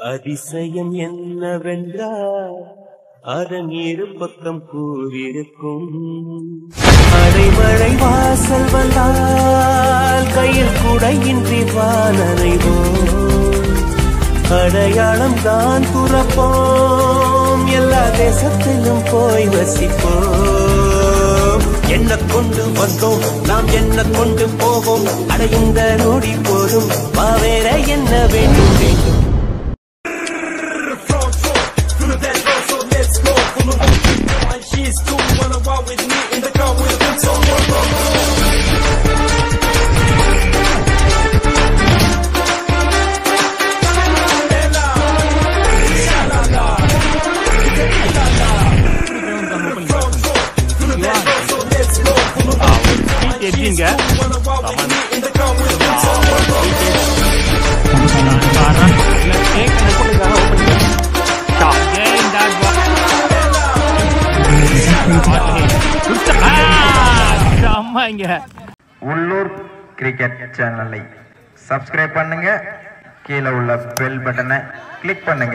அதிசயம் என்னவென்றால் அதன் இரு பக்கம் கூறியிருக்கும் அரைமழை வாசல் வந்தால் கையில் குடையின்றி வானறைவோம் அடையாளம் தான் துறப்போம் எல்லா தேசத்திலும் போய் வசிப்போம் என்ன கொண்டு வந்தோம் நாம் என்ன கொண்டு போவோம் அடைந்த நொடி போதும் வா வேற என்ன வேண்டும் வேண்டும் எட்ஜிங்க அம்மாங்க உள்ளூர் கிரிக்கெட் சேனலை சப்ஸ்கிரைப் பண்ணுங்க கீழே உள்ள பெல் பட்டனை கிளிக் பண்ணுங்க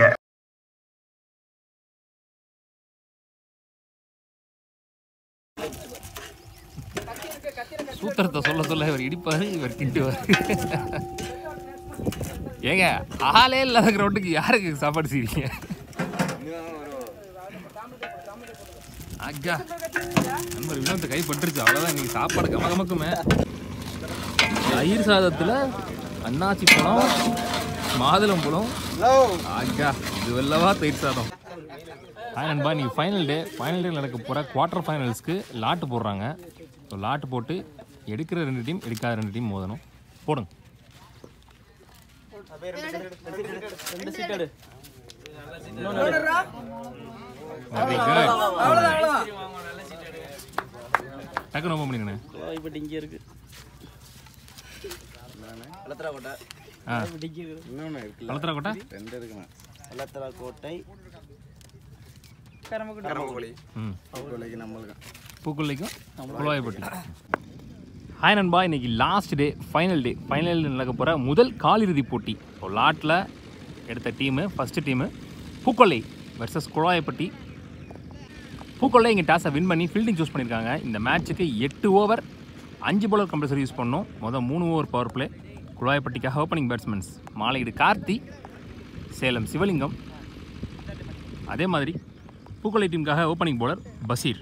சூத்திரத்தை சொல்ல சொல்ல இவர் இடிப்பாரு இவர் கிட்டுவார் ஏங்க ஆளே இல்லாத கிரவுண்டுக்கு யாருக்கு சாப்பாடு செய்வீங்க அக்கா நண்பர் வினோத்தை கை பட்டுருச்சு அவ்வளோதான் இன்னைக்கு சாப்பாடு கம கமக்குமே தயிர் சாதத்தில் அன்னாச்சி பழம் மாதுளம் பழம் அக்கா இது வல்லவா தயிர் சாதம் ஹாய் நண்பா இன்னைக்கு ஃபைனல் டே ஃபைனல் டே நடக்க போகிற குவார்ட்டர் ஃபைனல்ஸ்க்கு லாட்டு போடுறாங்க ஸோ லாட்டு போட்டு எடுக்கிற ரெண்டு டீம் எடுக்காத ரெண்டு டீம் மோதணும் போடுங்க Very good. டக்குன்னு ஓப்பன் பண்ணிங்கண்ணே இப்படி இங்கே இருக்கு வளத்தரா கோட்டை ஆ இப்படி இங்கே இருக்கு இன்னொன்று இருக்குல்ல வளர்த்துறா கோட்டை ரெண்டு இருக்குண்ணா வளத்தரா கோட்டை கரம்பக்கோழி ம் கோழிக்கு நம்மளுக்கு பூக்குள்ளைக்கும் குழவாய்ப்பட்டி ஹாய் நண்பா இன்னைக்கு last day final day final நடக்க போகிற முதல் காலிறுதி போட்டி ஸோ லாட்டில் எடுத்த team first team Pookollai versus Kuzhayapatti Pookollai இங்கே டாஸை வின் பண்ணி ஃபீல்டிங் சூஸ் பண்ணியிருக்காங்க இந்த மேட்ச்சுக்கு எட்டு ஓவர் அஞ்சு பவுலர் கம்பல்சரி யூஸ் பண்ணோம் மொதல் மூணு ஓவர் பவர் பிளே குழாயப்பட்டிக்காக ஓப்பனிங் பேட்ஸ்மேன்ஸ் மாலையீடு கார்த்தி சேலம் சிவலிங்கம் அதே மாதிரி பூக்கொள்ளை டீமுக்காக ஓப்பனிங் பவுலர் பசீர்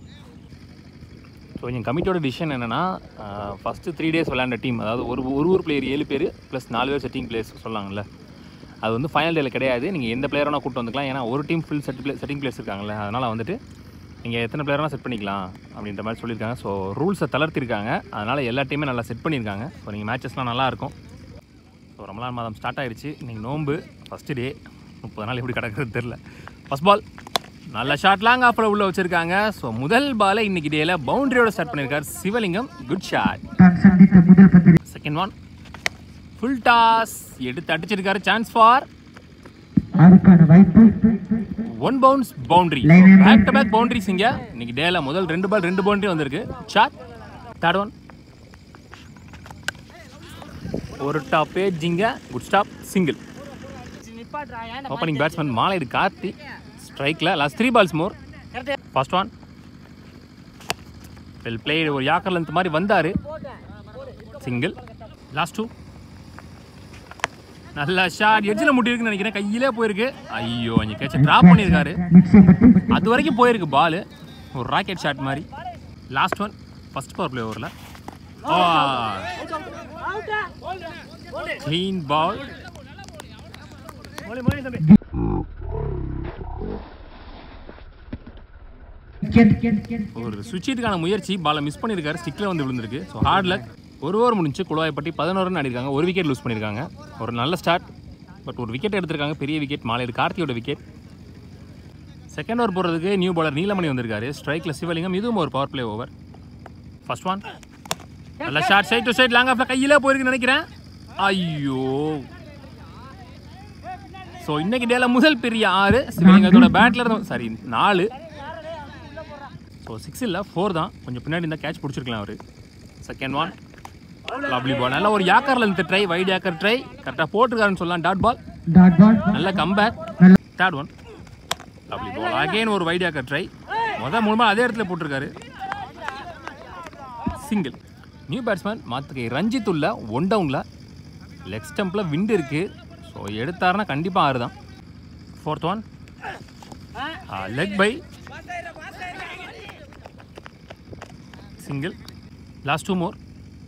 ஸோ எங்கள் கமிட்டியோட டிசிஷன் என்னென்னா ஃபஸ்ட்டு த்ரீ டேஸ் விளையாண்ட டீம் அதாவது ஒரு ஒரு ஒரு பிளேயர் ஏழு பேர் ப்ளஸ் நாலு பேர் செட்டிங் பிளேயர்ஸ் சொல்லாங்கல்ல அது வந்து ஃபைனல் டேல கிடையாது நீங்கள் எந்த பிளேயரானா கூட்டு வந்துக்கலாம் ஏன்னா ஒரு team full set play setting players இருக்காங்கல்ல அதனால் வந்துட்டு நீங்கள் எத்தனை பிளேயராக செட் பண்ணிக்கலாம் அப்படின்ற மாதிரி சொல்லியிருக்காங்க ஸோ ரூல்ஸை தளர்த்திருக்காங்க அதனால் எல்லா டீமே நல்லா செட் பண்ணியிருக்காங்க ஸோ நீங்கள் மேட்சஸ்லாம் நல்லா இருக்கும் ஸோ ரமலான் மாதம் ஸ்டார்ட் ஆயிடுச்சு இன்னைக்கு நோன்பு ஃபஸ்ட்டு டே முப்பது நாள் எப்படி கிடக்குறது தெரில ஃபஸ்ட் பால் நல்ல ஷாட் லாங் ஆஃபில் உள்ள வச்சிருக்காங்க ஸோ முதல் பாலை இன்னைக்கு டேல பவுண்டரியோட ஸ்டார்ட் பண்ணியிருக்காரு Sivalingam good shot second one full toss எடுத்து அடிச்சிருக்காரு chance for one bounce boundary back to back boundaries இங்க இன்னைக்கு டேல முதல் ரெண்டு பால் ரெண்டு பவுண்டரி வந்திருக்கு ஷாட் தேர்ட் ஒன் ஒரு டாப் பேஜிங்க good stop single opening batsman Malaidu Karthi ஸ்ட்ரைக்கில் last three balls more first one well played ஒரு யாக்கர் லென்த் மாதிரி வந்தார் சிங்கிள் லாஸ்ட் டூ நல்ல ஷாட் எட்ஜில் முட்டிருக்குன்னு நினைக்கிறேன் கையிலே போயிருக்கு ஐயோ அங்கே கேட்ச ட்ராப் பண்ணியிருக்காரு அது வரைக்கும் போயிருக்கு பால் ஒரு ராக்கெட் ஷாட் மாதிரி last one first power play ஓவரில் க்ளீன் பால் ஒரு சுவிட்சுக்கான முயற்சி பாலை மிஸ் பண்ணியிருக்காரு ஸ்டிக்கில் வந்து விழுந்திருக்கு ஸோ ஹார்ட் லக் ஒரு ஓவர் முடிஞ்சு குழாயப்பட்டி பதினோரு ரன் ஆடிருக்காங்க ஒரு விக்கெட் லூஸ் பண்ணியிருக்காங்க ஒரு நல்ல ஸ்டார்ட் பட் ஒரு விக்கெட் எடுத்திருக்காங்க பெரிய விக்கெட் மாலையீடு கார்த்தியோட விக்கெட் செகண்ட் ஓவர் போடுறதுக்கு நியூ பாலர் நீலமணி வந்திருக்காரு ஸ்ட்ரைக்கில் சிவலிங்கம் இதுவும் ஒரு power play over first one நல்ல short side to side long ஆஃப்ல கையிலே போயிருக்குன்னு நினைக்கிறேன் ஐயோ ஸோ இன்னைக்கு டேல முதல் பெரிய ஆறு சிவலிங்கத்தோட பேட்ல இருந்து சாரி நாலு ஸோ சிக்ஸ் இல்லை ஃபோர் தான் கொஞ்சம் பின்னாடி இருந்தால் கேட்ச் பிடிச்சிருக்கலாம் அவர் செகண்ட் ஒன் லவ்லி பால் நல்ல ஒரு யாக்கர்ல இருந்து ட்ரை வைட் யாக்கர் ட்ரை கரெக்டாக போட்டிருக்காருன்னு சொல்லலாம் டாட் பால் நல்ல கம்பேக் தேர்ட் ஒன் அப்படி போல் அகைன் ஒரு வைடியாக்க ட்ரை முத மூலமாக அதே இடத்துல போட்டிருக்காரு சிங்கிள் நியூ பேட்ஸ்மேன் மாத்துக்கை ரஞ்சித் உள்ள ஒன் டவுனில் லெக் ஸ்டம்பில் விண்டு இருக்குது ஸோ எடுத்தாருன்னா கண்டிப்பாக ஆறு தான் fourth one leg bye single last two more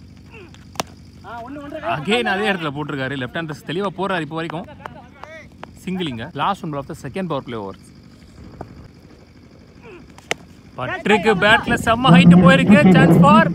again அதே இடத்துல போட்டிருக்காரு லெஃப்ட் ஹேண்டர்ஸ் தெளிவாக போடுறாரு இப்போ வரைக்கும் சிங்கிளிங்க last one of the second power play over பட்ருக்கு பேட்ல செம்ம ஹைட் போயிருக்கு சான்ஸ் ஃபார்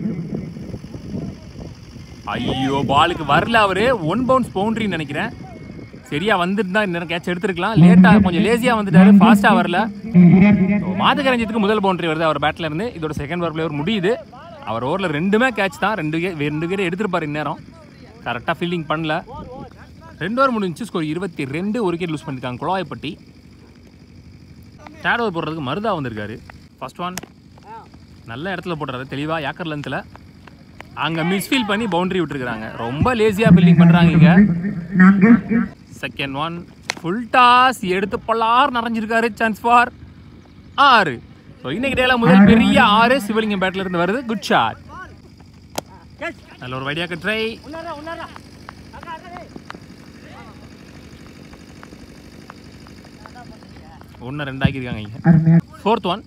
ஐயோ பாலுக்கு வரல அவரு ஒன் பவுன்ஸ் பவுண்டரின்னு நினைக்கிறேன் சரியா வந்துட்டு தான் இன்னும் கேட்ச் எடுத்துருக்கலாம் லேட்டா கொஞ்சம் லேசியா வந்துட்டாரு ஃபாஸ்டா வரல மாதகரஞ்சத்துக்கு முதல் பவுண்டரி வருது அவர் பேட்ல இருந்து இதோட செகண்ட் பவர் பிளேயர் முடியுது அவர் ஓவரில் ரெண்டுமே கேட்ச் தான் ரெண்டு கே- ரெண்டு பேரும் எடுத்திருப்பாரு இந்நேரம் கரெக்டாக ஃபீல்டிங் பண்ணல ரெண்டு ஓவர் முடிஞ்சு ஸ்கோர் இருபத்தி ரெண்டு ஒரு விக்கெட் லூஸ் பண்ணியிருக்காங்க குழாயப்பட்டி தேர்ட் ஓவர் போடுறதுக்கு மருதா வந்திருக்காரு ஃபர்ஸ்ட் ஒன் நல்ல இடத்துல போடுறாரு தெளிவாக யாக்கர் லென்த்தில் அங்கே மிஸ்ஃபீல் பண்ணி பவுண்டரி விட்டுருக்காங்க ரொம்ப லேசியாக ஃபீல்டிங் பண்ணுறாங்க இங்கே செகண்ட் ஒன் ஃபுல் டாஸ் எடுத்து பல்லார் நிறைஞ்சிருக்காரு சான்ஸ் ஃபார் ஆறு ஸோ இன்னைக்கு டேல முதல் பெரிய ஆறு சிவலிங்கம் பேட்ல இருந்து வருது குட் ஷாட் நல்ல ஒரு வைடியாக்கு ட்ரை ஒன்று ரெண்டாக்கியிருக்காங்க இங்க fourth one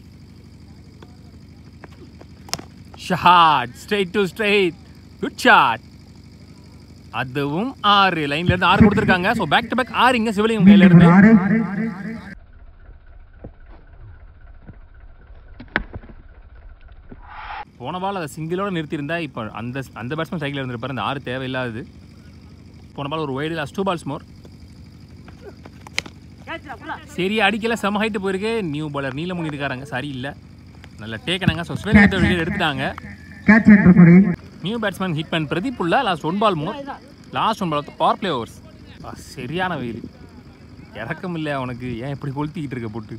shot straight to straight good shot அதுவும் ஆறு லைன்ல இருந்து ஆறு கொடுத்துருக்காங்க ஸோ பேக் டு பேக் ஆறு இங்க சிவலிங்கம் கையில இருந்து போன பால் அதை சிங்கிளோட நிறுத்தியிருந்தா இப்போ அந்த அந்த பேட்ஸ்மேன் சைக்கிள் இருந்திருப்பாரு அந்த ஆறு தேவையில்லாதது போன பால் ஒரு wide last two balls more சரி அடிக்கல செம ஹைட்டு போயிருக்கு நியூ பாலர் நீலமுனி இருக்காராங்க சரி இல்லை நல்ல டேக்கனாங்க ஸோ ஸ்வெலிங்கத்தை வெளியே எடுத்துட்டாங்க new batsman hit man Pradeep உள்ள last one ball more last one ball power play overs சரியான வெயில் இறக்கம் இல்லை அவனுக்கு ஏன் இப்படி கொளுத்திக்கிட்டு இருக்க போட்டு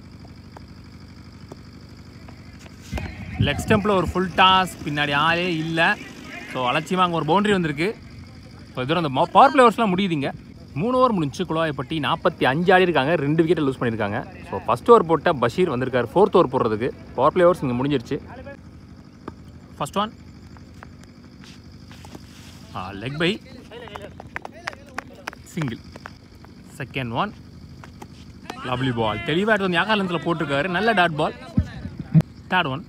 லெக் ஸ்டம்பில் ஒரு ஃபுல் டாஸ் பின்னாடி ஆளே இல்லை ஸோ அலட்சியமாக அங்கே ஒரு பவுண்டரி வந்திருக்கு ஸோ இதோட அந்த பவர் பிளேவர்ஸ்லாம் முடியுதுங்க மூணு ஓவர் முடிஞ்சு குழாயப்பட்டி நாற்பத்தி அஞ்சு ஆடி இருக்காங்க ரெண்டு விக்கெட்டை லூஸ் பண்ணியிருக்காங்க ஸோ ஃபஸ்ட் ஓவர் போட்ட பஷீர் வந்திருக்காரு ஃபோர்த் ஓவர் போடுறதுக்கு பவர் பிளேவர்ஸ் இங்கே முடிஞ்சிருச்சு first one leg bye single second one lovely ball தெளிவாக வந்து யாகாலத்தில் போட்டிருக்காரு நல்ல டாட் பால் தேர்ட் ஒன்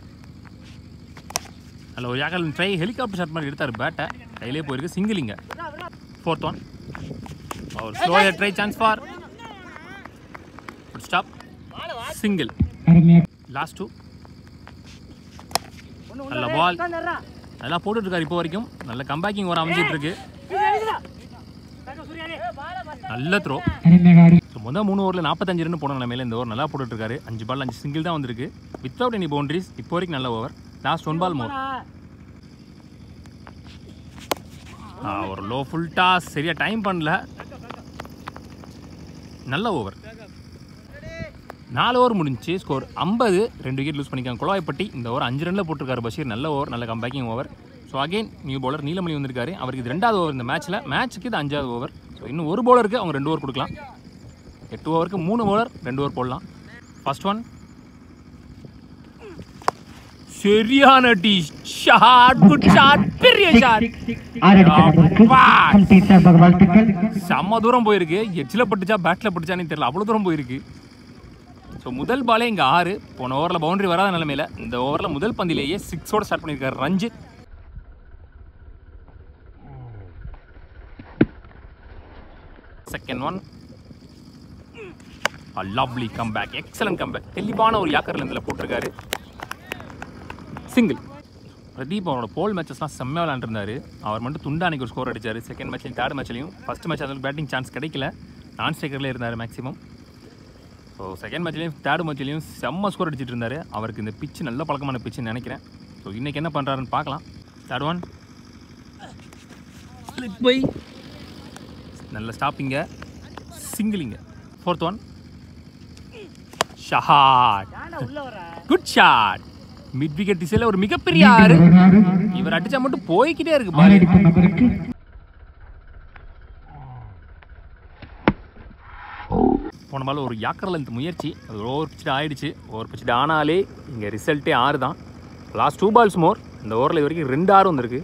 அதில் ஒரு யாகாலன் ட்ரை ஹெலிகாப்டர் ஷாட் மாதிரி எடுத்தார் பேட்டை கையிலே போயிருக்கு சிங்கிளிங்க ஃபோர்த் ஒன் அவர் slower try chance for stop single last two நல்ல பால் நல்லா போட்டுட்டு இருக்காரு இப்போ வரைக்கும் நல்ல கம்பேக்கிங் ஒரு அமைஞ்சிட்டு இருக்கு நல்ல த்ரோ முதல் மூணு ஓவரில் நாற்பத்தஞ்சு ரன் போன நிலைமையில இந்த ஓவர் நல்லா போட்டுட்டு இருக்காரு அஞ்சு பால் அஞ்சு சிங்கிள் தான் வந்திருக்கு வித்தவுட் எனி பவுண்டரிஸ் இப்போ வரைக்கும் நல்ல over last one ball more ஒரு லோ ஃபுல் டாஸ் சரியா டைம் பண்ணல நல்ல ஓவர் நாலு ஓவர் முடிஞ்சு ஸ்கோர் ஐம்பது ரெண்டு விக்கெட் லூஸ் பண்ணிக்காங்க குழாய்ப்பட்டி இந்த ஓவர் அஞ்சு ரனில் போட்டிருக்காரு பஷீர் நல்ல ஓவர் நல்ல comebacking over so again new bowler Neelamani வந்திருக்காரு அவருக்கு இது ரெண்டாவது ஓவர் இந்த மேட்ச்சில் மேட்ச்சுக்கு இது அஞ்சாவது ஓவர் ஸோ இன்னும் ஒரு பவுலருக்கு அவங்க ரெண்டு ஓவர் கொடுக்கலாம் எட்டு ஓவருக்கு மூணு பவுலர் ரெண்டு ஓவர் போடலாம் ஃபர்ஸ்ட் ஒன் சரியான டி ஷாட் குட் ஷாட் பெரிய ஷாட் செம்ம தூரம் போயிருக்கு எட்ஜில் பட்டுச்சா பேட்டில் பட்டுச்சானே தெரியல அவ்வளோ தூரம் போயிருக்கு ஸோ முதல் பாலே இங்கே ஆறு போன ஓவரில் பவுண்டரி வராத நிலமையில இந்த ஓவரில் முதல் பந்திலேயே சிக்ஸோட ஸ்டார்ட் பண்ணியிருக்காரு Ranjith second one lovely comeback excellent comeback தெளிவான ஒரு யாக்கர் இதில் போட்டிருக்காரு சிங்கிள் பிரதீப் அவரோட போல் மேட்சஸ்லாம் செம்மையாக விளாண்டுருந்தாரு அவர் மட்டும் துண்டா அன்னைக்கு ஒரு ஸ்கோர் அடிச்சார் செகண்ட் மேட்ச்லையும் தேர்ட் மேட்ச்லையும் ஃபஸ்ட் மேட்ச் அதில் பேட்டிங் சான்ஸ் கிடைக்கல நான் ஸ்ட்ரைக்கர்லேயே இருந்தார் மேக்ஸிமம் ஸோ செகண்ட் மேட்ச்லையும் தேர்ட் மேட்ச்லையும் செம்ம ஸ்கோர் அடிச்சிட்டு இருந்தார் அவருக்கு இந்த பிச்சு நல்ல பழக்கமான பிச்சுன்னு நினைக்கிறேன் ஸோ இன்றைக்கி என்ன பண்ணுறாருன்னு பார்க்கலாம் தேர்ட் ஒன் ஸ்லிப் பை நல்ல ஸ்டாப்பிங்க சிங்கிளிங்க fourth one shot good shot mid wicket திசையில் ஒரு மிகப்பெரிய ஆறு இவர் அடிச்சா மட்டும் போய்க்கிட்டே இருக்கு பால் போன பால் ஒரு யாக்கர் லென்த் முயற்சி அது ஓவர் பிச்சுட்டு ஆயிடுச்சு ஓவர் பிச்சுட்டு ஆனாலே இங்கே ரிசல்ட்டே ஆறு தான் லாஸ்ட் டூ பால்ஸ் மோர் இந்த ஓவரில் இது வரைக்கும் ரெண்டு ஆறு வந்திருக்கு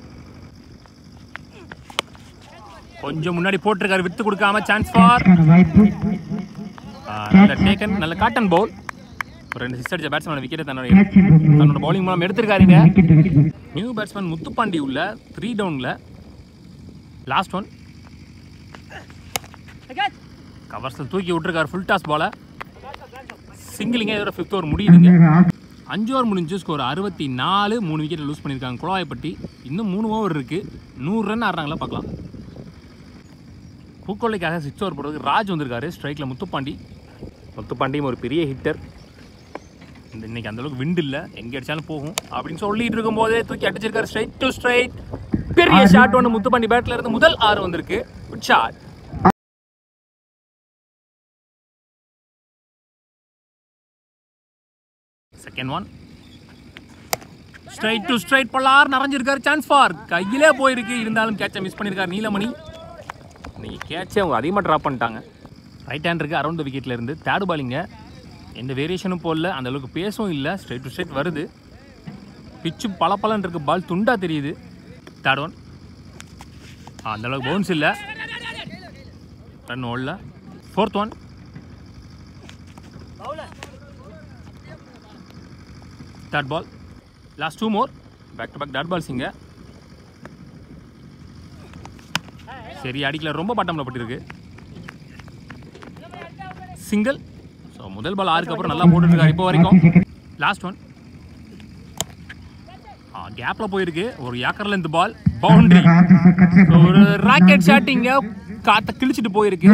கொஞ்சம் முன்னாடி போட்டிருக்காரு வித்து கொடுக்காம சான்ஸ் ஃபார் நல்ல டேக்கன் நல்ல காட்டன் பவுல் ஒரு ரெண்டு சிக்ஸ் அடிச்ச பேட்ஸ்மேன் விக்கெட்டை தன்னோட தன்னோட பவுலிங் மூலம் எடுத்திருக்காருங்க நியூ பேட்ஸ்மேன் முத்துப்பாண்டி உள்ள த்ரீ டவுனில் லாஸ்ட் ஒன் கவர்ஸில் தூக்கி விட்டுருக்காரு ஃபுல் டாஸ் பால சிங்கிளிங்க இதோட ஃபிஃப்த் ஓவர் முடியுதுங்க அஞ்சு ஓவர் முடிஞ்சு ஸ்கோர் அறுபத்தி நாலு மூணு விக்கெட் லூஸ் பண்ணியிருக்காங்க குழவாய்ப்பட்டி இன்னும் மூணு ஓவர் இருக்குது நூறு ரன் ஆடுறாங்களா பார்க்கலாம் பூக்கொல்லைக்காக சிக்ஸ் ஓவர் போடுறதுக்கு ராஜ் வந்திருக்காரு ஸ்ட்ரைக்கில் முத்துப்பாண்டி முத்துப்பாண்டியும் ஒரு பெரிய ஹிட்டர் இந்த இன்னைக்கு அந்த அளவுக்கு விண்டு இல்லை எங்கே அடிச்சாலும் போகும் அப்படின்னு சொல்லிட்டு இருக்கும்போதே தூக்கி அடிச்சிருக்காரு ஸ்ட்ரைட் டு ஸ்ட்ரைட் பெரிய ஷாட் ஒன்று முத்துப்பாண்டி பேட்ல இருந்து முதல் ஆறு வந்திருக்கு good shot second one straight to straight bowler நிறைஞ்சிருக்காரு சான்ஸ் ஃபார் கையிலே போயிருக்கு இருந்தாலும் கேட்சை மிஸ் பண்ணியிருக்காரு நீலமணி இன்னைக்கு கேட்சே அவங்க அதிகமாக ட்ராப் பண்ணிட்டாங்க ரைட் ஹேண்டருக்கு அரௌண்ட் விக்கெட்ல இருந்து தேர்டு பாலிங்க எந்த வேரியேஷனும் போடல அந்த அளவுக்கு பேசும் இல்லை ஸ்ட்ரைட் டு ஸ்ட்ரைட் வருது பிச்சு பல இருக்கு பால் துண்டா தெரியுது தேர்ட் ஒன் அந்த அளவுக்கு பவுன்ஸ் இல்லை ரன் ஓடல fourth one third ball last two more back to back dot balls இங்கே சரி அடிக்கல ரொம்ப பட்டம்ல பட்டிருக்கு சிங்கிள் ஸோ முதல் பால் ஆறுக்கு அப்புறம் நல்லா போட்டுட்டு இருக்காரு இப்போ வரைக்கும் லாஸ்ட் ஒன் கேப்பில் போயிருக்கு ஒரு ஏக்கர்ல இந்த பால் பவுண்டரி ஒரு ராக்கெட் ஷாட் இங்க காத்த கிழிச்சிட்டு போயிருக்கு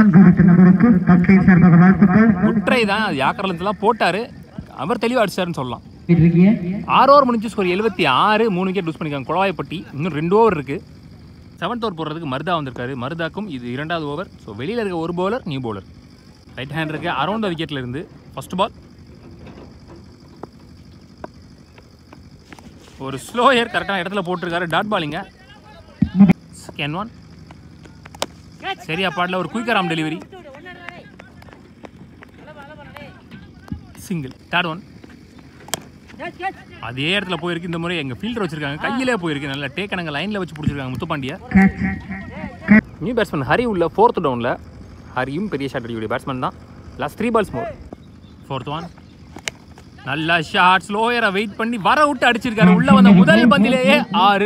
குற்றை தான் அது ஏக்கர்ல இருந்தெல்லாம் போட்டாரு அவர் தெளிவாக அடிச்சாருன்னு சொல்லலாம் ஆறு ஓவர் முடிஞ்சு ஸ்கோர் எழுபத்தி ஆறு மூணு விக்கெட் லூஸ் பண்ணிருக்காங்க குழவாய்ப்பட்டி இன்னும் ரெண்டு ஓவர் இருக்கு செவன்த் ஓவர் போடுறதுக்கு மருதா வந்திருக்காரு மருதாக்கும் இது இரண்டாவது ஓவர் ஸோ வெளியில் இருக்க ஒரு bowler new bowler right hand இருக்கு அரௌண்ட் விக்கெட்ல இருந்து ஃபர்ஸ்ட் பால் ஒரு ஸ்லோயர் கரெக்டான இடத்துல போட்டிருக்காரு டாட் பாலிங்க செகண்ட் ஒன் சரியா பாடல ஒரு குயிக்கர் ஆம் டெலிவரி சிங்கிள் தேர்ட் ஒன் அதே இடத்துல போயிருக்கு இந்த முறை எங்க ஃபீல்டர் வச்சிருக்காங்க கையிலே போயிருக்கு நல்லா டேக்கனங்க லைன்ல வச்சு பிடிச்சிருக்காங்க முத்துப்பாண்டிய நியூ பேட்ஸ்மேன் ஹரி உள்ள ஃபோர்த் டவுன்ல ஹரியும் பெரிய ஷாட் அடிக்கக்கூடிய பேட்ஸ்மேன் தான் last three balls more fourth one நல்ல ஷாட் ஸ்லோயரை வெயிட் பண்ணி வர விட்டு அடிச்சிருக்காரு உள்ள வந்த முதல் பந்திலேயே ஆறு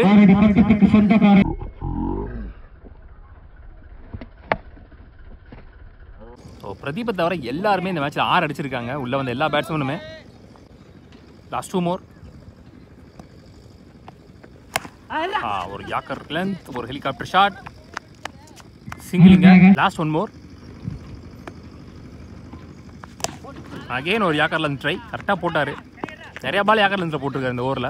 ஸோ பிரதீபை தவிர எல்லாருமே இந்த மேட்ச்சில் ஆறு அடிச்சிருக்காங்க உள்ள வந்த எல்லா பேட்ஸ்மேனுமே லாஸ்ட் டூ மோர் ஒரு யாக்கர் லென்த் ஒரு ஹெலிகாப்டர் ஷாட் சிங்கிளிங்க லாஸ்ட் ஒன் மோர் அகைன் ஒரு யாக்கர் லென்த் ட்ரை கரெக்டாக போட்டார் நிறைய பால் யாக்கர் லென்த்தில் போட்டிருக்காரு இந்த ஓவரில்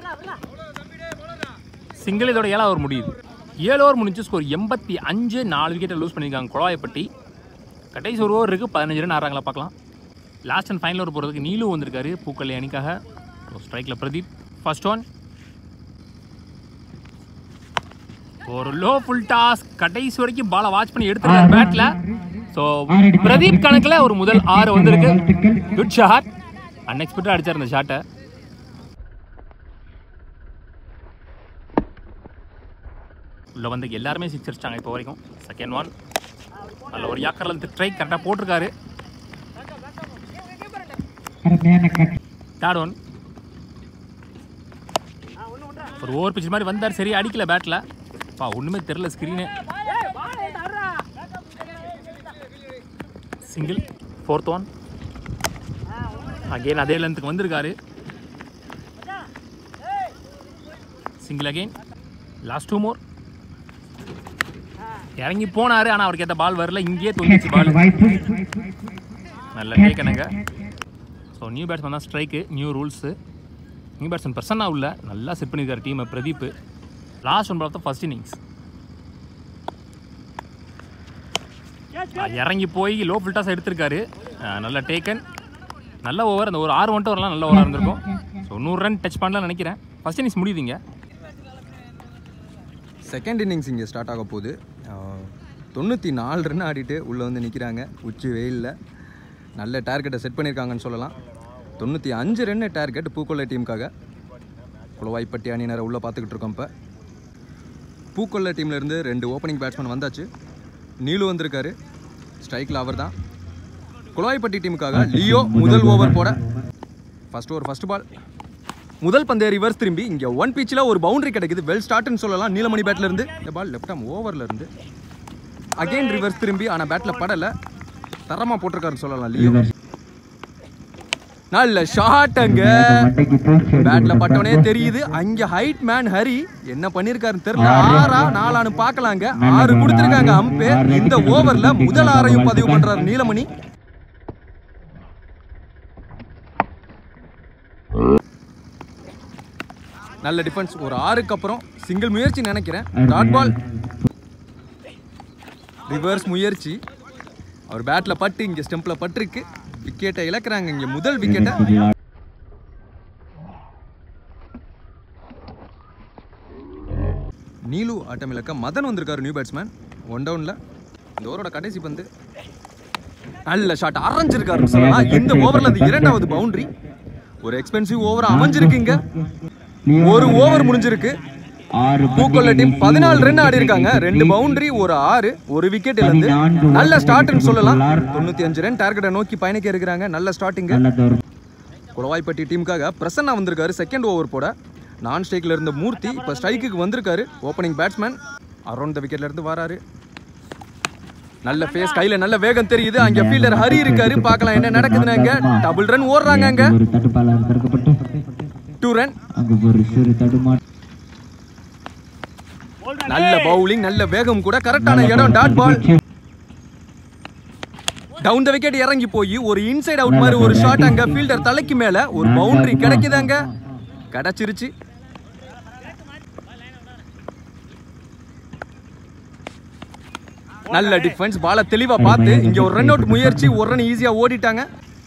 சிங்கிள் இதோட ஏழாவது ஓவர் முடியுது ஏழு ஓவர் முடிஞ்சு ஸ்கோர் எண்பத்தி அஞ்சு நாலு விக்கெட்டை லூஸ் பண்ணியிருக்காங்க குழாயப்பட்டி கடைசி ஒரு ஓவர் இருக்குது பதினஞ்சு ரன் ஆறாங்களா பார்க்கலாம் லாஸ்ட் அண்ட் ஃபைனல் ஓவர் போகிறதுக்கு நீலு வந்திருக்காரு பூக்கள்ளி அணிக்காக ஸ்ட்ரைக்கில் பிரதீப் ஃபர்ஸ்ட் ஒன் ஒரு லோ ஃபுல் டாஸ் கடைசி வரைக்கும் பாலை வாட்ச் பண்ணி எடுத்துருக்காரு பேட்டில் ஸோ பிரதீப் கணக்கில் ஒரு முதல் ஆறு வந்திருக்கு குட் ஷாட் அன்எக்ஸ்பெக்டட் அடிச்சார் இந்த ஷாட்டை உள்ள வந்து எல்லாருமே சிக்ஸ் அடிச்சிட்டாங்க இப்போ வரைக்கும் செகண்ட் ஒன் நல்ல ஒரு யாக்கர்ல இருந்து ட்ரை கரெக்டாக போட்டிருக்காரு தேர்ட் ஒன் ஒரு ஓவர் பிச் மாதிரி வந்தார் சரி அடிக்கல பேட்டில் பா ஒன்றுமே தெரில screen single fourth one again அதே லென்த்துக்கு வந்திருக்காரு single again last two more இறங்கி போனாரு ஆனால் அவருக்கு ஏற்ற பால் வரல இங்கேயே தொங்கிச்சு பால் நல்ல டேக்கனுங்க ஸோ நியூ பேட்ஸ்மேன் தான் strike new rules new batsman Prasanna உள்ள நல்லா செட் பண்ணியிருக்காரு டீமை Pradeep last one ball off the first innings இறங்கி போய் லோ ஃபில்டாஸ் எடுத்திருக்காரு அஹ் நல்ல டேக்கன் நல்ல ஓவர் அந்த ஒரு ஆறு வந்துட்டு வரலாம் நல்ல ஓவராக இருந்திருக்கும் ஸோ நூறு ரன் டச் பண்ணலாம்னு நினைக்கிறேன் ஃபர்ஸ்ட் இன்னிங்ஸ் முடியுதுங்க செகண்ட் இன்னிங்ஸ் இங்கே ஸ்டார்ட் ஆக போகுது தொண்ணூற்றி நாலு ரன் ஆடிட்டு உள்ளே வந்து நிற்கிறாங்க உச்சி வெயிலில் நல்ல டார்கெட்டை செட் பண்ணியிருக்காங்கன்னு சொல்லலாம் தொண்ணூற்றி அஞ்சு ரன் டார்கெட் பூக்கொள்ளை டீமுக்காக குளவாய்ப்பட்டி அணியினரை உள்ளே பார்த்துக்கிட்டு இருக்கோம் இப்போ பூக்கொள்ளை டீம்ல இருந்து ரெண்டு ஓப்பனிங் பேட்ஸ்மேன் வந்தாச்சு நீலு வந்திருக்காரு ஸ்ட்ரைக்கில் அவர் தான் குளவாய்ப்பட்டி டீமுக்காக லியோ முதல் ஓவர் போட ஃபர்ஸ்ட் ஓவர் ஃபர்ஸ்ட் பால் முதல் பந்தய ரிவர்ஸ் திரும்பி இங்கே ஒன் பிச்சில் ஒரு பவுண்டரி கிடைக்குது வெல் ஸ்டார்ட்னு சொல்லலாம் நீலமணி பேட்ல இருந்து இந்த பால் லெஃப்ட் ஆம் ஓவரில் இருந்து அகைன் ரிவர்ஸ் திரும்பி ஆனால் பேட்டில் படலை தரமாக போட்டிருக்காருன்னு சொல்லலாம் லியோ நல்ல ஷாட் அங்க பேட்ல பட்டவனே தெரியுது அங்க ஹைட் மேன் ஹரி என்ன பண்ணிருக்காருன்னு தெரியல ஆறா நாலான்னு பார்க்கலாங்க ஆறு கொடுத்திருக்காங்க அம்பேர் இந்த ஓவர்ல முதல் ஆறையும் பதிவு பண்றாரு நீலமணி நல்ல டிஃபென்ஸ் ஒரு ஆறுக்கு அப்புறம் சிங்கிள் முயற்சி நினைக்கிறேன் டாட் பால் ரிவர்ஸ் முயற்சி அவர் பேட்ல பட்டு இங்க ஸ்டெம்ப்ல பட்டிருக்கு விக்கெட்டை இழக்கிறாங்க இங்க முதல் விக்கெட்டை நீலு ஆட்டம் இழக்க மதன் வந்திருக்காரு நியூ பேட்ஸ்மேன் ஒன் டவுன்ல இந்த ஓவரோட கடைசி பந்து நல்ல ஷாட் அரைஞ்சிருக்காரு சொல்லலாம் இந்த ஓவர்ல அது இரண்டாவது பவுண்டரி ஒரு எக்ஸ்பென்சிவ் ஓவர் அமைஞ்சிருக்குங்க ஒரு ஓவர் முடிஞ்சிருக்கு பூக்கொல்ல டீம் பதினாலு ரன் ஆடி இருக்காங்க ரெண்டு பவுண்டரி ஒரு ஆறு ஒரு விக்கெட் இழந்து நல்ல ஸ்டார்ட்னு சொல்லலாம் தொண்ணூத்தி அஞ்சு ரன் டார்கெட்டை நோக்கி பயணிக்க இருக்கிறாங்க நல்ல ஸ்டார்டிங் குளவாய்ப்பட்டி டீமுக்காக பிரசன்னா வந்திருக்காரு செகண்ட் ஓவர் போட நான் ஸ்ட்ரைக்ல இருந்த மூர்த்தி இப்போ ஸ்ட்ரைக்குக்கு வந்திருக்காரு ஓப்பனிங் பேட்ஸ்மேன் அரௌண்ட் த விக்கெட்ல இருந்து வராரு நல்ல ஃபேஸ் கையில நல்ல வேகம் தெரியுது அங்க ஃபீல்டர் ஹரி இருக்காரு பார்க்கலாம் என்ன நடக்குதுன்னு அங்க டபுள் ரன் ஓடுறாங்க அங்க ஒரு தடுப்பாளர் தடுக்கப்பட்டு டூ ரன் அங்கு ஒரு சிறு தடுமாற்றம் நல்ல பவுலிங் நல்ல வேகம் கூட கரெக்டான இடம் dot ball down the wicket இறங்கி போய் ஒரு இன்சைட் அவுட் மாதிரி ஒரு ஷாட் அங்க ஃபீல்டர் தலைக்கு மேல ஒரு பவுண்டரி கிடைக்குதாங்க கிடைச்சிருச்சு நல்ல டிஃபென்ஸ் பால தெளிவா பார்த்து இங்க ஒரு ரன் அவுட் முயற்சி ஒரு ரன் ஈஸியா ஓடிட்டாங்க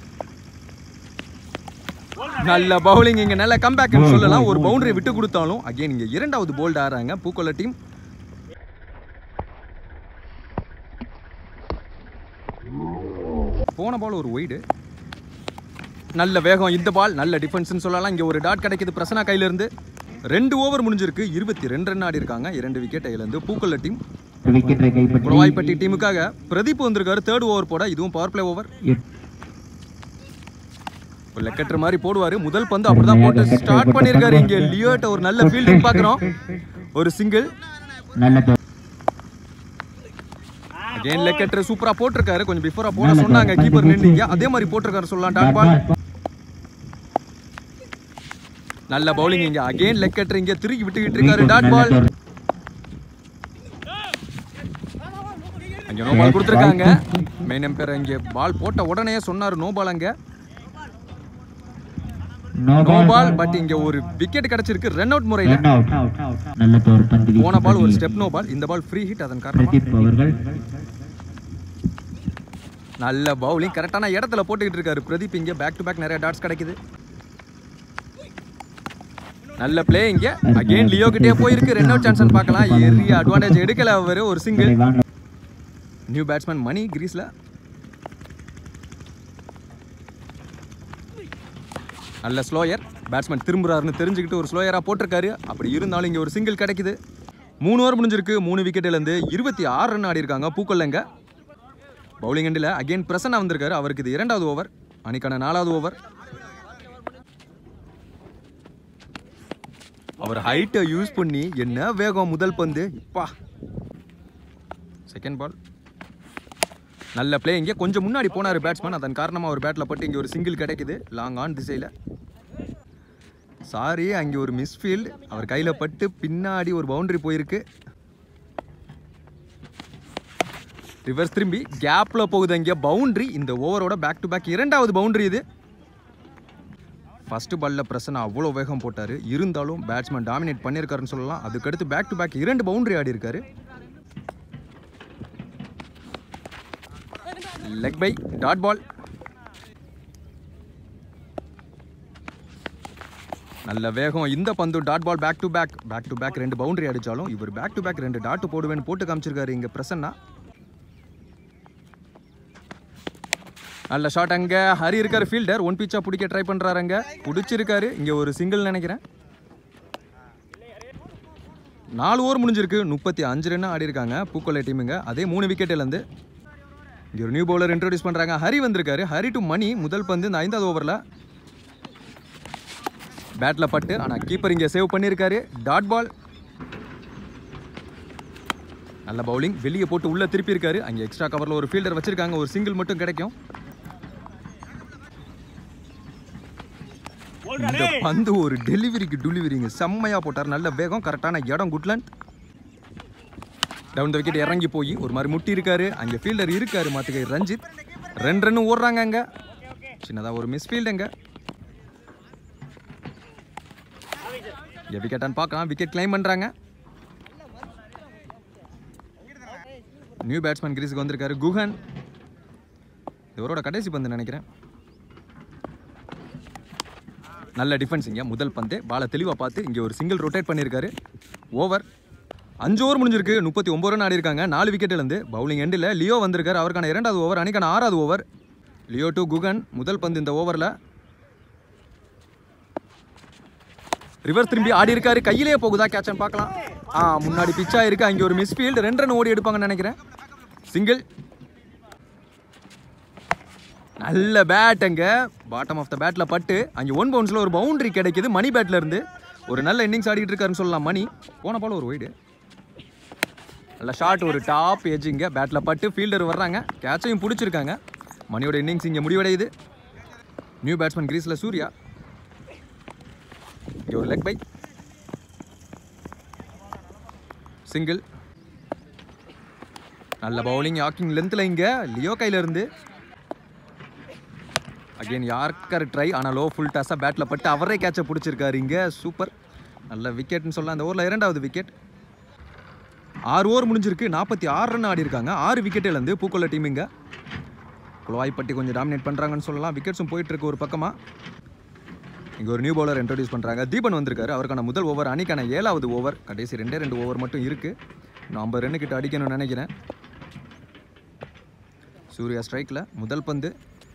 நல்ல பவுலிங் இங்க நல்ல கம்பேக் சொல்லலாம் ஒரு பவுண்டரி விட்டு கொடுத்தாலும் அகைன் இங்க இரண்டாவது போல்ட் ஆடுறாங்க பூக்கொல்ல டீம் போன பால் ஒரு ஒய்டு நல்ல வேகம் இந்த பால் நல்ல டிஃபென்ஸ்னு சொல்லலாம் இங்க ஒரு டாட் கிடைக்குது பிரசனா கையில இருந்து ரெண்டு ஓவர் முடிஞ்சிருக்கு இருபத்தி ரெண்டு ரன் ஆடி இருக்காங்க இரண்டு விக்கெட் இழந்து பூக்கொல்ல டீம் விக்கெட்டை கைப்பற்றி குளவாய்ப்பட்டி டீமுக்காக பிரதீப் வந்திருக்காரு தேர்ட் ஓவர் போட இதுவும் பவர் பிளே ஓவர் எட்- ஒரு லெக்கெட்டர் மாதிரி போடுவாரு முதல் பந்து அப்படிதான் போட்டு ஸ்டார்ட் பண்ணிருக்காரு இங்க லியோட்ட ஒரு நல்ல ஃபீல்டிங் பாக்குறோம் ஒரு சிங்கிள் நல்ல தொ- அகைன் லெக்கெட்டர் சூப்பரா போட்டிருக்காரு கொஞ்சம் பிஃபோரா போட சொன்னாங்க கீப்பர் நின்னீங்க அதே மாதிரி போட்டிருக்காரு சொல்லலாம் டாட் பால் நல்ல பவுலிங் இங்க அகைன் லெக்கெட்டர் இங்க திருக்கி விட்டுக்கிட்டு இருக்காரு டாட் பால் அங்க நோ பால் கொடுத்துருக்காங்க மெயின் எம்பையர் இங்க பால் போட்ட உடனே சொன்னாரு நோ பால் அங்க no no ball ball but இங்க ஒரு விக்கெட் கிடைச்சிருக்கு ரன் அவுட் முறையில ரன் அவுட் நல்ல தோர் பந்து போன பால் ஒரு வீச்சு ஸ்டெப் நோ பால் இந்த பால் ஃப்ரீ ஹிட் அதன் காரணமா பிரதீப் அவர்கள் நல்ல பவுலிங் கரெக்டான இடத்துல போட்டுக்கிட்டு இருக்காரு பிரதீப் இங்க பேக் டு பேக் நிறைய டாட்ஸ் கிடைக்குது நல்ல பிளே இங்க அகைன் லியோ கிட்டே போயிருக்கு ரன் அவுட் சான்ஸ் பார்க்கலாம் எரிய அட்வான்டேஜ் எடுக்கல அவரு ஒரு சிங்கிள் விரைவான நியூ பேட்ஸ்மேன் மணி கிரீஸ்ல நல்ல ஸ்லோயர் பேட்ஸ்மேன் திரும்புறாருன்னு தெரிஞ்சுக்கிட்டு ஒரு ஸ்லோயரா போட்டிருக்காரு அப்படி இருந்தாலும் இங்க ஒரு சிங்கிள் கிடைக்குது மூணு ஓவர் முடிஞ்சிருக்கு மூணு விக்கெட்ல இருந்து இருபத்தி ஆறு ரன் ஆடி இருக்காங்க பூக்கொல்லங்க பவுலிங் எண்டில் அகைன் பிரசன்னா வந்திருக்காரு அவருக்கு இது இரண்டாவது ஓவர் அணிக்கான நாலாவது ஓவர் அவர் ஹைட்டை யூஸ் பண்ணி என்ன வேகம் முதல் பந்து இப்பா செகண்ட் பால் நல்ல பிளே இங்கே கொஞ்சம் முன்னாடி போனார் பேட்ஸ்மேன் அதன் காரணமாக ஒரு பேட்டில் பட்டு இங்கே ஒரு சிங்கிள் கிடைக்குது லாங் ஆன் திசையில் சாரி அங்கே ஒரு மிஸ்ஃபீல்ட் அவர் கையில் பட்டு பின்னாடி ஒரு பவுண்டரி போயிருக்கு ரிவர்ஸ் திரும்பி கேப்பில் போகுது அங்கே பவுண்டரி இந்த ஓவரோட பேக் டு பேக் இரண்டாவது பவுண்டரி இது ஃபர்ஸ்ட் பால்ல பிரசன்னா அவ்வளோ வேகம் போட்டார் இருந்தாலும் பேட்ஸ்மேன் டாமினேட் பண்ணியிருக்காருன்னு சொல்லலாம் அதுக்கடுத்து பேக் டு பேக் இரண்டு பவுண்டரி ஆடி இருக்காரு லெக் பை டாட் பால் நல்ல வேகம் இந்த பந்து dot ball back to back back to back ரெண்டு பவுண்டரி அடிச்சாலும் இவர் பேக் டு பேக் ரெண்டு டாட் போடுவேன்னு போட்டு காமிச்சிருக்காரு இங்க பிரசன்னா நல்ல ஷாட் அங்கே ஹரி இருக்காரு ஃபீல்டர் ஒன் பிச்சா பிடிக்க ட்ரை பண்ணுறாரு அங்கே பிடிச்சிருக்காரு இங்கே ஒரு சிங்கிள் நினைக்கிறேன் நாலு ஓவர் முடிஞ்சிருக்கு முப்பத்தி அஞ்சு ரன் ஆடி இருக்காங்க பூக்கொல்லை டீமுங்க அதே மூணு விக்கெட்டிலேருந்து இங்கே ஒரு நியூ பவுலர் இன்ட்ரோடியூஸ் பண்ணுறாங்க ஹரி வந்திருக்காரு ஹரி டு மணி முதல் பந்து இந்த ஐந்தாவது ஓவரில் பேட்டில் பட்டு ஆனால் கீப்பர் இங்கே சேவ் பண்ணியிருக்காரு டாட் பால் நல்ல பவுலிங் வெளியே போட்டு உள்ளே திருப்பி இருக்காரு அங்கே எக்ஸ்ட்ரா கவரில் ஒரு ஃபீல்டர் வச்சிருக்காங்க ஒரு சிங்கிள் மட்டும் கிடைக்கும் இந்த பந்து ஒரு டெலிவரிக்கு டெலிவரிங்க செம்மையாக போட்டார் நல்ல வேகம் கரெக்டான இடம் குட்லண்ட் டவுன் த விக்கெட் இறங்கி போய் ஒரு மாதிரி முட்டி இருக்காரு அங்கே ஃபீல்டர் இருக்காரு மாத்துக்கை ரஞ்சித் ரெண்டு ரன்னு ஓடுறாங்க அங்கே சின்னதாக ஒரு மிஸ் ஃபீல்டுங்க இங்கே விக்கெட்டான்னு பார்க்கலாம் விக்கெட் கிளைம் பண்ணுறாங்க நியூ பேட்ஸ்மேன் கிரீஸுக்கு வந்திருக்காரு குஹன் இவரோட கடைசி பந்து நினைக்கிறேன் நல்ல டிஃபென்ஸ் இங்கே முதல் பந்து பாலை தெளிவாக பார்த்து இங்கே ஒரு சிங்கிள் ரொட்டேட் பண்ணியிருக்காரு ஓவர் அஞ்சு ஓவர் முடிஞ்சிருக்கு முப்பத்தி ஒம்பது ரன் ஆடி இருக்காங்க நாலு விக்கெட்லேருந்து பவுலிங் எண்டில் லியோ வந்திருக்காரு அவருக்கான இரண்டாவது ஓவர் அணிக்கான ஆறாவது ஓவர் லியோ டு குகன் முதல் பந்து இந்த ஓவரில் ரிவர்ஸ் திரும்பி ஆடி இருக்காரு கையிலேயே போகுதா கேட்சன் பார்க்கலாம் ஆ முன்னாடி பிச்சா இருக்கு அங்கே ஒரு மிஸ் ஃபீல்டு ரெண்டு ரன் ஓடி எடுப்பாங்கன்னு நினைக்கிறேன் சிங்கிள் நல்ல பேட் அங்க பாட்டம் ஆஃப் த பேட்ல பட்டு அங்கே ஒன் பவுன்ஸ்ல ஒரு பவுண்டரி கிடைக்குது மணி பேட்ல இருந்து ஒரு நல்ல இன்னிங்ஸ் ஆடிட்டு இருக்காருன்னு சொல்லலாம் மணி போன பால் ஒரு ஒய்டு நல்ல ஷாட் ஒரு டாப் எஜ்ஜிங்க பேட்டில் பட்டு ஃபீல்டர் வர்றாங்க கேட்சையும் பிடிச்சிருக்காங்க மணியோட இன்னிங்ஸ் இங்கே முடிவடையுது நியூ பேட்ஸ்மேன் கிரீஸில் சூர்யா இங்கே ஒரு லெக் பை சிங்கிள் நல்ல பவுலிங் யாக்கிங் லென்த்தில் இங்கே லியோ கையில இருந்து அகைன் யார்கர் ட்ரை ஆனால் லோ ஃபுல் டாஸாக பேட்டில் பட்டு அவரே கேட்சை பிடிச்சிருக்காரு இங்கே சூப்பர் நல்ல விக்கெட்னு சொல்லலாம் அந்த ஓவரில் இரண்டாவது விக்கெட் ஆறு ஓவர் முடிஞ்சிருக்கு நாற்பத்தி ஆறு ரன் ஆடி இருக்காங்க ஆறு விக்கெட்டிலேருந்து பூக்கொல்ல டீம் இங்கே குளவாய்ப்பட்டி கொஞ்சம் டாமினேட் பண்ணுறாங்கன்னு சொல்லலாம் விக்கெட்ஸும் போயிட்டு இருக்கு ஒரு பக்கமாக இங்கே ஒரு நியூ பவுலர் இன்ட்ரோடியூஸ் பண்ணுறாங்க தீபன் வந்திருக்காரு அவருக்கான முதல் ஓவர் அணிக்கான ஏழாவது ஓவர் கடைசி ரெண்டே ரெண்டு ஓவர் மட்டும் இருக்குது நான் ஐம்பது ரன்னு கிட்ட அடிக்கணும்னு நினைக்கிறேன் சூர்யா ஸ்ட்ரைக்கில் முதல் பந்து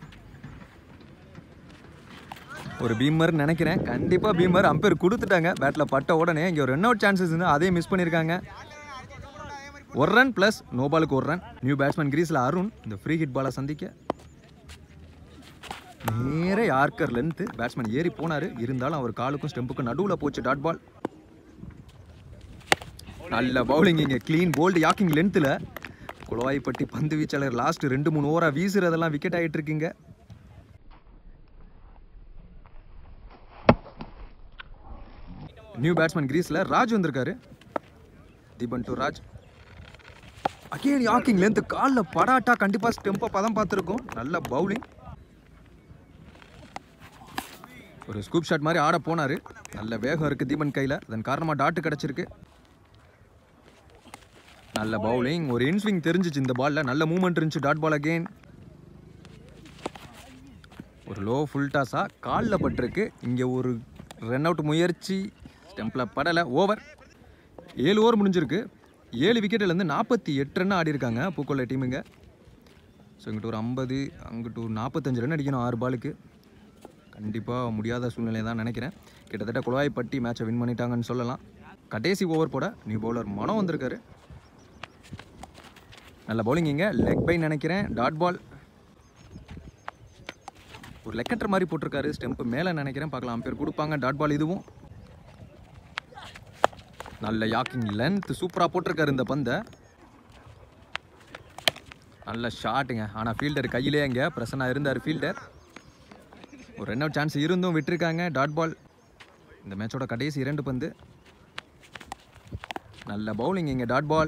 ஒரு பீமர் நினைக்கிறேன் கண்டிப்பாக பீமர் அம்பேர் கொடுத்துட்டாங்க பேட்டில் பட்ட உடனே இங்கே ஒரு ரன் அவுட் சான்சஸ் அதையும் மிஸ் பண்ணியிருக்காங்க ஒரு ரன் ப்ளஸ் நோ பாலுக்கு ஒரு ரன் நியூ பேட்ஸ்மேன் கிரீஸில் அருண் இந்த ஃப்ரீ ஹிட் பாலை சந்திக்க நேர யார்கர் லென்த்து பேட்ஸ்மேன் ஏறி போனார் இருந்தாலும் அவர் காலுக்கும் ஸ்டெம்புக்கும் நடுவில் போச்சு டாட் பால் நல்ல பவுலிங் இங்கே க்ளீன் போல்டு யாக்கிங் லென்த்தில் குளவாய்ப்பட்டி பந்து வீச்சாளர் லாஸ்ட் ரெண்டு மூணு ஓவராக வீசுறதெல்லாம் விக்கெட் ஆகிட்டு இருக்கீங்க நியூ பேட்ஸ்மேன் கிரீஸில் ராஜ் வந்திருக்காரு Deepan to Raj again yorking length காலில் படாட்டா கண்டிப்பாக ஸ்டெம்பை பதம் பார்த்துருக்கோம் நல்ல பவுலிங் ஒரு ஸ்கூப் ஷாட் மாதிரி ஆட போனார் நல்ல வேகம் இருக்குது தீபன் கையில் அதன் காரணமாக டாட்டு கிடச்சிருக்கு நல்ல பவுலிங் ஒரு இன்ஸ்விங் தெரிஞ்சிச்சு இந்த பாலில் நல்ல மூவ்மெண்ட் இருந்துச்சு டாட் பால் அகெயின் ஒரு லோ ஃபுல் டாஸாக காலில் பட்டிருக்கு இங்கே ஒரு ரன் அவுட் முயற்சி ஸ்டெம்பில் படலை ஓவர் ஏழு ஓவர் முடிஞ்சிருக்கு ஏழு விக்கெட்டிலேருந்து நாற்பத்தி எட்டு ரன் ஆடி இருக்காங்க பூக்கொல்லை டீமுங்க ஸோ இங்கிட்ட ஒரு ஐம்பது அங்கிட்ட ஒரு நாற்பத்தஞ்சு ரன் அடிக்கணும் ஆறு பாலுக்கு கண்டிப்பாக முடியாத சூழ்நிலை தான் நினைக்கிறேன் கிட்டத்தட்ட குழாய்ப்பட்டி மேட்சை வின் பண்ணிட்டாங்கன்னு சொல்லலாம் கடைசி ஓவர் போட நியூ பவுலர் மனம் வந்திருக்காரு நல்ல பவுலிங் இங்கே லெக் பை நினைக்கிறேன் டாட் பால் ஒரு லெக்கெட்டர் மாதிரி போட்டிருக்காரு ஸ்டெம்ப் மேலே நினைக்கிறேன் பார்க்கலாம் பேர் கொடுப்பாங்க டாட் பால் இதுவும் நல்ல யாக்கிங் லென்த் சூப்பராக போட்டிருக்காரு இந்த பந்தை நல்ல ஷாட்டுங்க ஆனால் ஃபீல்டர் கையிலே அங்கே பிரசனாக இருந்தார் ஃபீல்டர் ஒரு ரன் அவுட் சான்ஸ் இருந்தும் விட்டுருக்காங்க டாட் பால் இந்த மேட்சோட கடைசி இரண்டு பந்து நல்ல பவுலிங் இங்கே டாட் பால்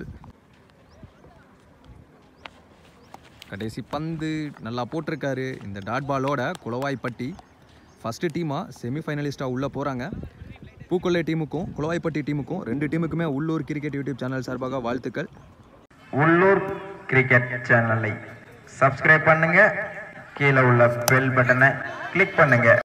கடைசி பந்து நல்லா போட்டிருக்காரு இந்த டாட் பாலோட குளவாய்ப்பட்டி ஃபஸ்ட்டு டீமாக செமிஃபைனலிஸ்ட்டாக உள்ளே போகிறாங்க பூக்கொல்லை டீமுக்கும் குளவாய்ப்பட்டி டீமுக்கும் ரெண்டு டீமுக்குமே உள்ளூர் கிரிக்கெட் யூடியூப் சேனல் சார்பாக வாழ்த்துக்கள் உள்ளூர் கிரிக்கெட் சேனலை சப்ஸ்கிரைப் பண்ணுங்க கீழே உள்ள பெல் பட்டனை கிளிக் பண்ணுங்க